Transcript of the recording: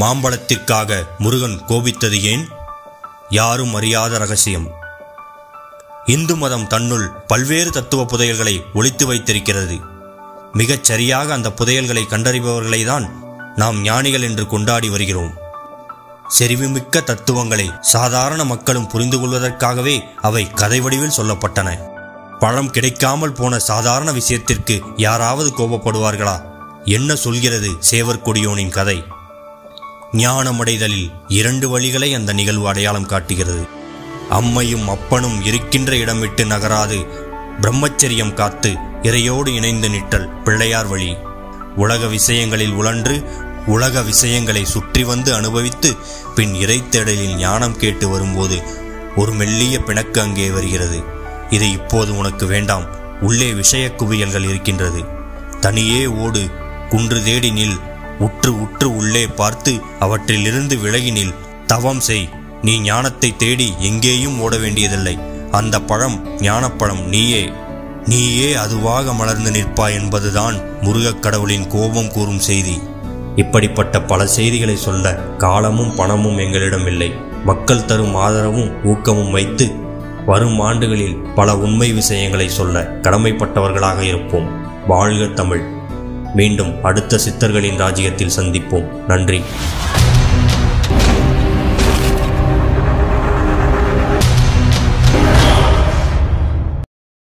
மாம்பழத்திற்காக முருகன் கோபித்தது ஏன் யாரும் அறியாத ரகசியம் இந்து மதம் தன்னுள் பல்வேறு தத்துவ புதையல்களை ஒளித்து வைத்திருக்கிறது மிகச் சரியாக அந்த புதையல்களை கண்டறிபவர்களை தான் நாம் ஞானிகள் என்று கொண்டாடி வருகிறோம் செறிவுமிக்க தத்துவங்களை சாதாரண மக்களும் புரிந்து கொள்வதற்காகவே அவை கதை வடிவில் சொல்லப்பட்டன பழம் கிடைக்காமல் போன சாதாரண விஷயத்திற்கு யாராவது கோபப்படுவார்களா என்ன சொல்கிறது சேவர் கொடியோனின் கதை ஞானமடைதலில் இரண்டு வழிகளை அந்த நிகழ்வு அடையாளம் காட்டுகிறது அம்மையும் அப்பனும் இருக்கின்ற இடம் விட்டு நகராது பிரம்மச்சரியம் காத்து இறையோடு இணைந்து நிற்றல் பிள்ளையார் வழி உலக விஷயங்களில் உழன்று உலக விஷயங்களை சுற்றி வந்து அனுபவித்து பின் இறைத்தேடலில் ஞானம் கேட்டு வரும்போது ஒரு மெல்லிய பிணக்கு அங்கே வருகிறது இது இப்போது உனக்கு வேண்டாம் உள்ளே விஷய குவியல்கள் இருக்கின்றது தனியே ஓடு குன்று தேடி நில் உற்று உற்று உள்ளே பார்த்து அவற்றிலிருந்து விலகி நில் தவம் செய் நீ ஞானத்தை தேடி எங்கேயும் ஓட வேண்டியதில்லை அந்த பழம் ஞானப்பழம் நீயே நீயே அதுவாக மலர்ந்து நிற்பாய் என்பதுதான் முருகக் கடவுளின் கோபம் கூறும் செய்தி இப்படிப்பட்ட பல செய்திகளை சொல்ல காலமும் பணமும் எங்களிடம் இல்லை மக்கள் தரும் ஆதரவும் ஊக்கமும் வைத்து வரும் ஆண்டுகளில் பல உண்மை விஷயங்களை சொல்ல கடமைப்பட்டவர்களாக இருப்போம் வாழ்க தமிழ் மீண்டும் அடுத்த சித்தர்களின் ராஜ்யத்தில் சந்திப்போம் நன்றி